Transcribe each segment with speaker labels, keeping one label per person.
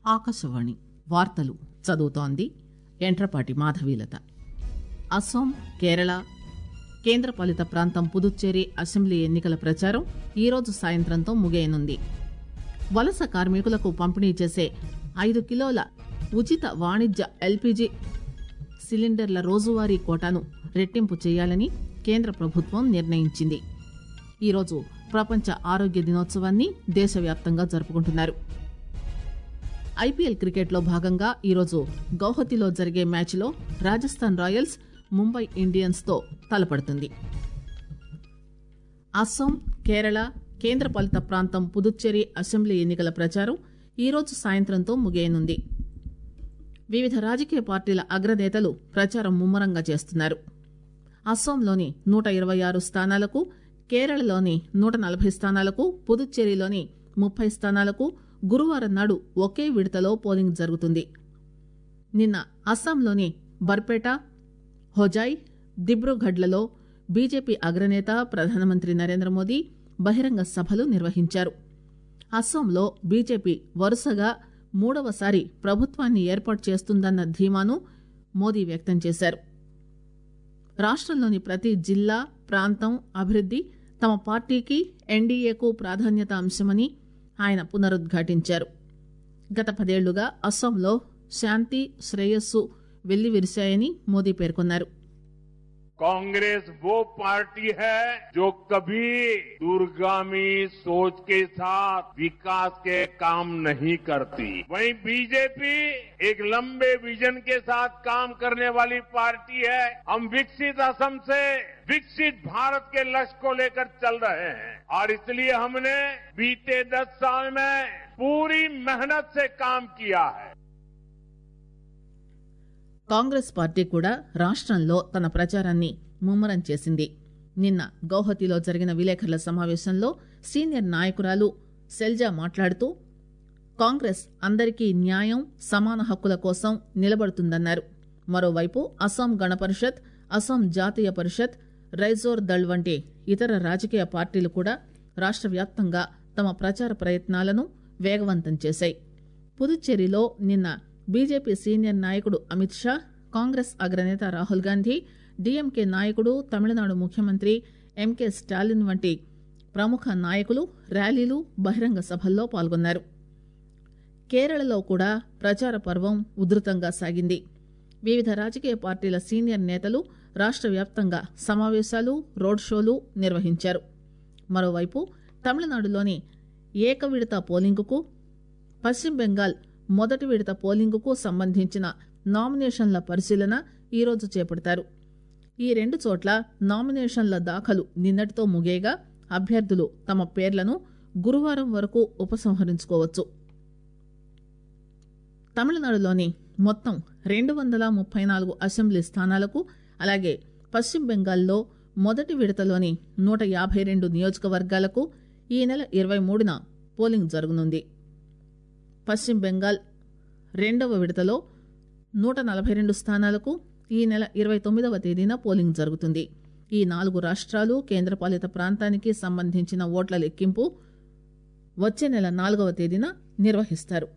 Speaker 1: ఆకాశవాణి వార్తలు చదువుతోంది ఎంట్రపాటి మాధవీలత అస్సాం కేరళ కేంద్రపాలిత ప్రాంతం పుదుచ్చేరి అసెంబ్లీ ఎన్నికల ప్రచారం ఈరోజు సాయంత్రంతో ముగియనుంది వలస కార్మికులకు పంపిణీ చేసే ఐదు కిలోల ఉచిత వాణిజ్య ఎల్పీజీ సిలిండర్ల రోజువారీ కోటాను రెట్టింపు చేయాలని కేంద్ర ప్రభుత్వం నిర్ణయించింది ఈరోజు ప్రపంచ ఆరోగ్య దినోత్సవాన్ని దేశవ్యాప్తంగా జరుపుకుంటున్నారు ఐపీఎల్ క్రికెట్లో భాగంగా ఈరోజు గౌహతిలో జరిగే మ్యాచ్లో రాజస్థాన్ రాయల్స్ ముంబై ఇండియన్స్ తో తలపడుతుంది అస్సాం కేరళ కేంద్రపాలిత ప్రాంతం పుదుచ్చేరి అసెంబ్లీ ఎన్నికల ప్రచారం ఈరోజు సాయంత్రంతో ముగియనుంది వివిధ రాజకీయ పార్టీల అగ్రనేతలు ప్రచారం ముమ్మరంగా చేస్తున్నారు అస్సాంలోని నూట ఇరవై ఆరు స్థానాలకు కేరళలోని నూట నలభై స్థానాలకు పుదుచ్చేరిలోని ముప్పై స్థానాలకు గురువారం నాడు ఒకే విడతలో పోలింగ్ జరుగుతుంది నిన్న అస్సాంలోని బర్పేట హొజాయ్ దిబ్రూఘడ్లలో బీజేపీ అగ్రనేత ప్రధానమంత్రి నరేంద్ర మోదీ బహిరంగ సభలు నిర్వహించారు అస్సాంలో బీజేపీ వరుసగా మూడవసారి ప్రభుత్వాన్ని ఏర్పాటు చేస్తుందన్న ధీమాను మోదీ వ్యక్తం చేశారు రాష్టంలోని ప్రతి జిల్లా ప్రాంతం అభివృద్ది తమ పార్టీకి ఎన్డీఏకు ప్రాధాన్యత అంశమని ఆయన పునరుద్ఘాటించారు గత పదేళ్లుగా అస్సాంలో శాంతి శ్రేయస్సు వెల్లివిరిశాయని మోదీ పేర్కొన్నారు
Speaker 2: कांग्रेस वो पार्टी है जो कभी दूरगामी सोच के साथ विकास के काम नहीं करती वहीं बीजेपी एक लंबे विजन के साथ काम करने वाली पार्टी है हम विकसित असम से विकसित भारत के लक्ष्य को लेकर चल रहे हैं और इसलिए हमने बीते दस साल में पूरी मेहनत से काम किया है
Speaker 1: కాంగ్రెస్ పార్టీ కూడా రాష్టంలో తన ప్రచారాన్ని ముమ్మరం చేసింది నిన్న గౌహతిలో జరిగిన విలేకరుల సమావేశంలో సీనియర్ నాయకురాలు సెల్జా మాట్లాడుతూ కాంగ్రెస్ అందరికీ న్యాయం సమాన హక్కుల కోసం నిలబడుతుందన్నారు మరోవైపు అస్సాం గణపరిషత్ అస్సాం జాతీయ పరిషత్ రైజోర్ దళ్ వంటి ఇతర రాజకీయ పార్టీలు కూడా రాష్ట్ర వ్యాప్తంగా తమ ప్రచార ప్రయత్నాలను వేగవంతం చేశాయి పుదుచ్చేరిలో నిన్న బీజేపీ సీనియర్ నాయకుడు అమిత్ షా కాంగ్రెస్ అగ్రనేత రాహుల్ గాంధీ డీఎంకే నాయకుడు తమిళనాడు ముఖ్యమంత్రి ఎంకే స్టాలిన్ వంటి ప్రముఖ నాయకులు ర్యాలీలు బహిరంగ సభల్లో పాల్గొన్నారు కేరళలో కూడా ప్రచార పర్వం ఉధృతంగా సాగింది వివిధ రాజకీయ పార్టీల సీనియర్ నేతలు రాష్ట్ర వ్యాప్తంగా సమావేశాలు రోడ్ షోలు నిర్వహించారు మరోవైపు తమిళనాడులోని ఏకవిడత పోలింగుకు పశ్చిమ బెంగాల్ మొదటి విడత పోలింగుకు సంబంధించిన నామినేషన్ల పరిశీలన ఈరోజు చేపడతారు ఈ రెండు చోట్ల నామినేషన్ల దాఖలు నిన్నటితో ముగియగా అభ్యర్థులు తమ పేర్లను గురువారం వరకు ఉపసంహరించుకోవచ్చు తమిళనాడులోని మొత్తం రెండు వందల ముప్పై నాలుగు అసెంబ్లీ స్థానాలకు అలాగే పశ్చిమ బెంగాల్లో మొదటి విడతలోని నూట యాభై రెండు నియోజకవర్గాలకు ఈ నెల ఇరవై మూడున పోలింగ్ జరగనుంది పశ్చిమ బెంగాల్ రెండవ విడతలో నూట నలభై రెండు స్థానాలకు ఈ నెల ఇరవై తొమ్మిదవ తేదీన పోలింగ్ జరుగుతుంది ఈ నాలుగు రాష్ట్రాలు కేంద్రపాలిత ప్రాంతానికి సంబంధించిన ఓట్ల లెక్కింపు వచ్చే నెల నాలుగవ తేదీన నిర్వహిస్తారు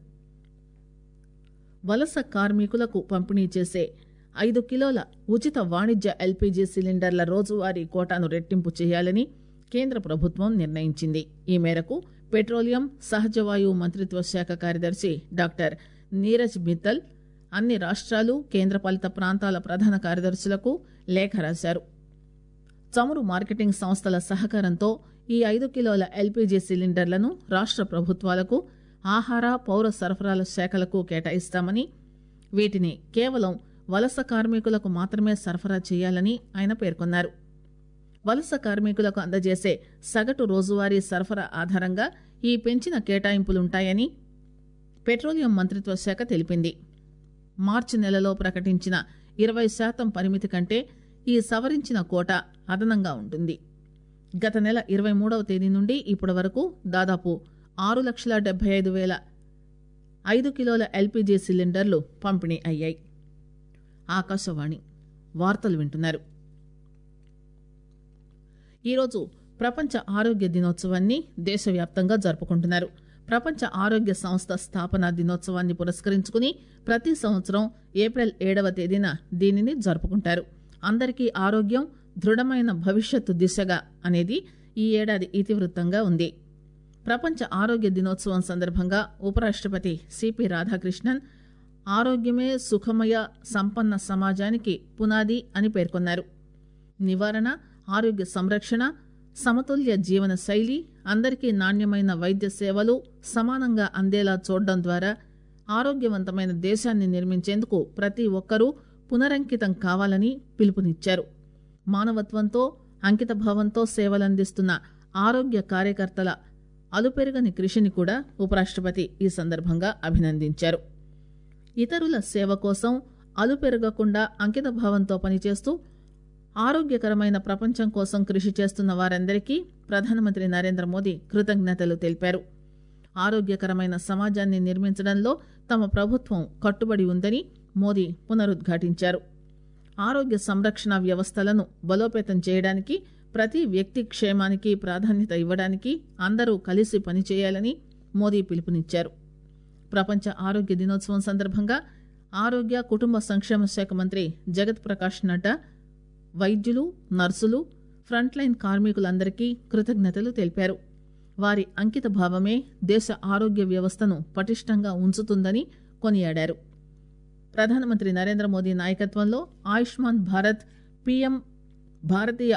Speaker 1: వలస కార్మికులకు పంపిణీ చేసే ఐదు కిలోల ఉచిత వాణిజ్య ఎల్పీజీ సిలిండర్ల రోజువారీ కోటాను రెట్టింపు చేయాలని కేంద్ర ప్రభుత్వం నిర్ణయించింది ఈ మేరకు పెట్రోలియం సహజవాయువు మంత్రిత్వ శాఖ కార్యదర్శి డాక్టర్ నీరజ్ మిత్తల్ అన్ని రాష్ట్రాలు కేంద్రపాలిత ప్రాంతాల ప్రధాన కార్యదర్శులకు లేఖ రాశారు చమురు మార్కెటింగ్ సంస్థల సహకారంతో ఈ ఐదు కిలోల ఎల్పీజీ సిలిండర్లను రాష్ట్ర ప్రభుత్వాలకు ఆహార పౌర సరఫరాల శాఖలకు కేటాయిస్తామని వీటిని కేవలం వలస కార్మికులకు మాత్రమే సరఫరా చేయాలని ఆయన పేర్కొన్నారు వలస కార్మికులకు అందజేసే సగటు రోజువారీ సరఫరా ఆధారంగా ఈ పెంచిన కేటాయింపులుంటాయని పెట్రోలియం మంత్రిత్వ శాఖ తెలిపింది మార్చి నెలలో ప్రకటించిన ఇరవై శాతం పరిమితి కంటే ఈ సవరించిన కోట అదనంగా ఉంటుంది గత నెల ఇరవై మూడవ తేదీ నుండి ఇప్పటి వరకు దాదాపు ఆరు లక్షల డెబ్బై ఐదు వేల ఐదు కిలోల ఎల్పీజీ సిలిండర్లు పంపిణీ అయ్యాయి ఆకాశవాణి వార్తలు వింటున్నారు ఈరోజు ప్రపంచ ఆరోగ్య దినోత్సవాన్ని దేశవ్యాప్తంగా జరుపుకుంటున్నారు ప్రపంచ ఆరోగ్య సంస్థ స్థాపన దినోత్సవాన్ని పురస్కరించుకుని ప్రతి సంవత్సరం ఏప్రిల్ ఏడవ తేదీన దీనిని జరుపుకుంటారు అందరికీ ఆరోగ్యం దృఢమైన భవిష్యత్తు దిశగా అనేది ఈ ఏడాది ఇతివృత్తంగా ఉంది ప్రపంచ ఆరోగ్య దినోత్సవం సందర్భంగా ఉపరాష్టపతి సిపి రాధాకృష్ణన్ ఆరోగ్యమే సుఖమయ సంపన్న సమాజానికి పునాది అని పేర్కొన్నారు నివారణ ఆరోగ్య సంరక్షణ సమతుల్య జీవన శైలి అందరికీ నాణ్యమైన వైద్య సేవలు సమానంగా అందేలా చూడడం ద్వారా ఆరోగ్యవంతమైన దేశాన్ని నిర్మించేందుకు ప్రతి ఒక్కరూ పునరంకితం కావాలని పిలుపునిచ్చారు మానవత్వంతో అంకితభావంతో సేవలందిస్తున్న ఆరోగ్య కార్యకర్తల అలుపెరగని కృషిని కూడా ఉపరాష్టపతి ఈ సందర్భంగా అభినందించారు ఇతరుల సేవ కోసం అలుపెరగకుండా అంకితభావంతో పనిచేస్తూ ఆరోగ్యకరమైన ప్రపంచం కోసం కృషి చేస్తున్న వారందరికీ ప్రధానమంత్రి నరేంద్ర మోదీ కృతజ్ఞతలు తెలిపారు ఆరోగ్యకరమైన సమాజాన్ని నిర్మించడంలో తమ ప్రభుత్వం కట్టుబడి ఉందని మోదీ పునరుద్ఘాటించారు ఆరోగ్య సంరక్షణ వ్యవస్థలను బలోపేతం చేయడానికి ప్రతి వ్యక్తి క్షేమానికి ప్రాధాన్యత ఇవ్వడానికి అందరూ కలిసి పనిచేయాలని మోదీ పిలుపునిచ్చారు ప్రపంచ ఆరోగ్య దినోత్సవం సందర్భంగా ఆరోగ్య కుటుంబ సంక్షేమ శాఖ మంత్రి జగత్ ప్రకాష్ నడ్డా వైద్యులు నర్సులు ఫ్రంట్ లైన్ కార్మికులందరికీ కృతజ్ఞతలు తెలిపారు వారి అంకిత భావమే దేశ ఆరోగ్య వ్యవస్థను పటిష్టంగా ఉంచుతుందని కొనియాడారు ప్రధానమంత్రి నరేంద్ర మోదీ నాయకత్వంలో ఆయుష్మాన్ భారత్ పీఎం భారతీయ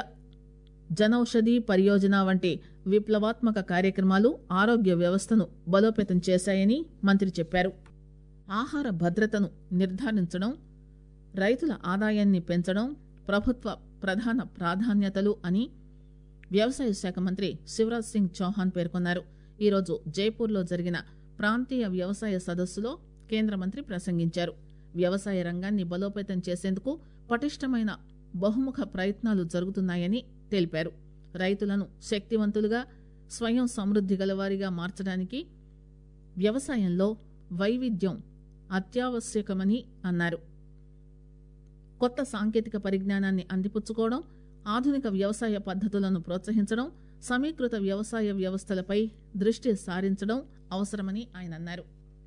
Speaker 1: జనౌషధి పరియోజన వంటి విప్లవాత్మక కార్యక్రమాలు ఆరోగ్య వ్యవస్థను బలోపేతం చేశాయని మంత్రి చెప్పారు ఆహార భద్రతను నిర్ధారించడం రైతుల ఆదాయాన్ని పెంచడం ప్రభుత్వ ప్రధాన ప్రాధాన్యతలు అని వ్యవసాయ శాఖ మంత్రి శివరాజ్ సింగ్ చౌహాన్ పేర్కొన్నారు ఈరోజు జైపూర్లో జరిగిన ప్రాంతీయ వ్యవసాయ సదస్సులో కేంద్ర మంత్రి ప్రసంగించారు వ్యవసాయ రంగాన్ని బలోపేతం చేసేందుకు పటిష్టమైన బహుముఖ ప్రయత్నాలు జరుగుతున్నాయని తెలిపారు రైతులను శక్తివంతులుగా స్వయం సమృద్ది గలవారిగా మార్చడానికి వ్యవసాయంలో వైవిధ్యం అత్యావశ్యకమని అన్నారు కొత్త సాంకేతిక పరిజ్ఞానాన్ని అందిపుచ్చుకోవడం ఆధునిక వ్యవసాయ పద్ధతులను ప్రోత్సహించడం సమీకృత వ్యవసాయ వ్యవస్థలపై దృష్టి సారించడం అవసరమని ఆయన అన్నారు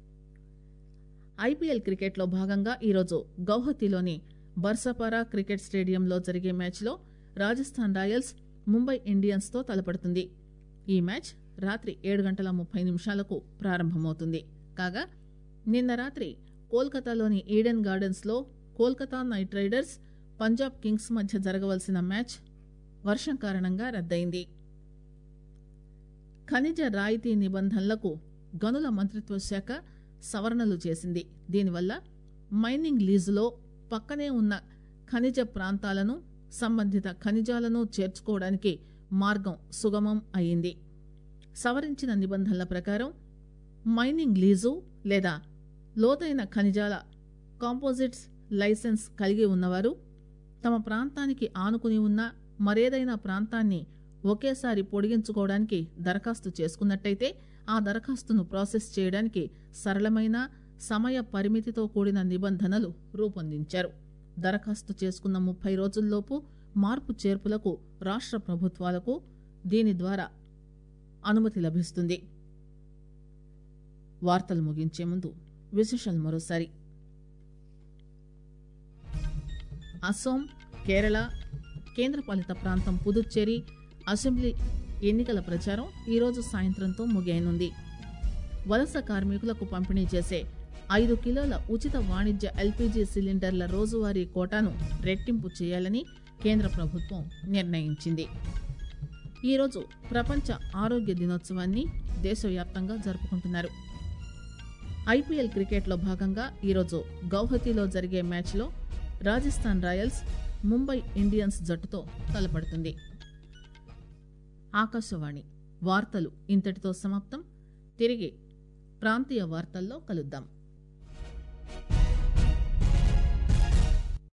Speaker 1: ఐపీఎల్ క్రికెట్లో భాగంగా ఈరోజు గౌహతిలోని బర్సపారా క్రికెట్ స్టేడియంలో జరిగే మ్యాచ్లో రాజస్థాన్ రాయల్స్ ముంబై ఇండియన్స్ తో తలపడుతుంది ఈ మ్యాచ్ రాత్రి ఏడు గంటల ముప్పై నిమిషాలకు ప్రారంభమవుతుంది కాగా నిన్న రాత్రి కోల్కతాలోని ఈడెన్ గార్డెన్స్ లో Kolkata Knight Riders Punjab Kings మధ్య జరగవలసిన మ్యాచ్ వర్షం కారణంగా రద్దయింది ఖనిజ రాయితీ నిబంధనలకు గనుల మంత్రిత్వ శాఖ సవరణలు చేసింది దీనివల్ల మైనింగ్ లీజులో పక్కనే ఉన్న ఖనిజ ప్రాంతాలను సంబంధిత ఖనిజాలను చేర్చుకోవడానికి మార్గం సుగమం అయింది సవరించిన నిబంధనల ప్రకారం మైనింగ్ లీజు లేదా లోతైన ఖనిజాల కాంపోజిట్స్ లైసెన్స్ కలిగి ఉన్నవారు తమ ప్రాంతానికి ఆనుకుని ఉన్న మరేదైనా ప్రాంతాన్ని ఒకేసారి పొడిగించుకోవడానికి దరఖాస్తు చేసుకున్నట్టయితే ఆ దరఖాస్తును ప్రాసెస్ చేయడానికి సరళమైన సమయ పరిమితితో కూడిన నిబంధనలు రూపొందించారు దరఖాస్తు చేసుకున్న ముప్పై రోజుల్లోపు మార్పు చేర్పులకు రాష్ట్ర ప్రభుత్వాలకు దీని ద్వారా అనుమతి లభిస్తుంది వార్తలు ముగించే ముందు విశేషాలు మరోసారి అస్సోం కేరళ కేంద్రపాలిత ప్రాంతం పుదుచ్చేరి అసెంబ్లీ ఎన్నికల ప్రచారం ఈరోజు సాయంత్రంతో ముగియనుంది వలస కార్మికులకు పంపిణీ చేసే ఐదు కిలోల ఉచిత వాణిజ్య ఎల్పీజీ సిలిండర్ల రోజువారీ కోటాను రెట్టింపు చేయాలని కేంద్ర ప్రభుత్వం నిర్ణయించింది ఈరోజు ప్రపంచ ఆరోగ్య దినోత్సవాన్ని దేశవ్యాప్తంగా జరుపుకుంటున్నారు ఐపీఎల్ క్రికెట్లో భాగంగా ఈరోజు గౌహతిలో జరిగే మ్యాచ్లో రాజస్థాన్ రాయల్స్ ముంబై ఇండియన్స్ జట్టుతో తలపడుతుంది ఆకాశవాణి వార్తలు ఇంతటితో సమాప్తం తిరిగి ప్రాంతీయ వార్తల్లో కలుద్దాం